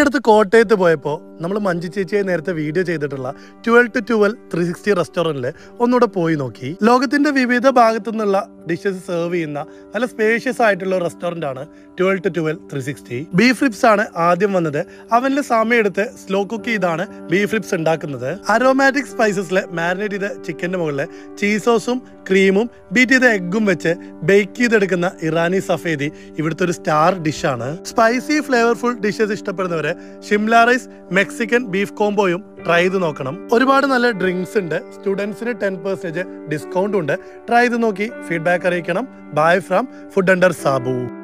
അടുത്ത് കോട്ടയത്ത് പോയപ്പോൾ നമ്മൾ മഞ്ജു ചേച്ചിയെ നേരത്തെ വീഡിയോ ചെയ്തിട്ടുള്ള twelve to twelve three sixty റെസ്റ്റോറൻറ്റിൽ ഒന്നുകൂടെ പോയി നോക്കി ലോകത്തിന്റെ വിവിധ ഭാഗത്തു നിന്നുള്ള ഡിഷസ് സെർവ് ചെയ്യുന്ന നല്ല സ്പേഷ്യസ് ആയിട്ടുള്ള റെസ്റ്റോറൻ്റ് ആണ് twelve to twelve three sixty beef ribs ആണ് ആദ്യം വന്നത് അവനിൽ സമയമെടുത്ത് സ്ലോ കുക്ക് ചെയ്താണ് ബീഫ് റിപ്സ് ഉണ്ടാക്കുന്നത് അരോമാറ്റിക് സ്പൈസസിലെ മാരിനേറ്റ് ചെയ്ത ചിക്കന്റെ മുകളിൽ ചീസ് സോസും ക്രീമും ബീറ്റ് ചെയ്ത എഗ്ഗും വെച്ച് ബേക്ക് ചെയ്തെടുക്കുന്ന ഇറാനി സഫേദി ഇവിടുത്തെ ഒരു സ്റ്റാർ ഡിഷാണ് സ്പൈസി ഫ്ലേവർഫുൾ ഡിഷസ് ഇഷ്ടപ്പെടുന്നവര് ഷിംല റൈസ് മെക്സിക്കൻ ബീഫ് കോംബോയും ട്രൈ ചെയ്ത് നോക്കണം ഒരുപാട് നല്ല ഡ്രിങ്ക്സ് ഉണ്ട് സ്റ്റുഡൻസിന് ടെൻ പെർസെന്റേജ് ഡിസ്കൗണ്ടും ഉണ്ട് ട്രൈ ചെയ്ത് നോക്കി ഫീഡ്ബാക്ക് അറിയിക്കണം bye from Food Under Sabu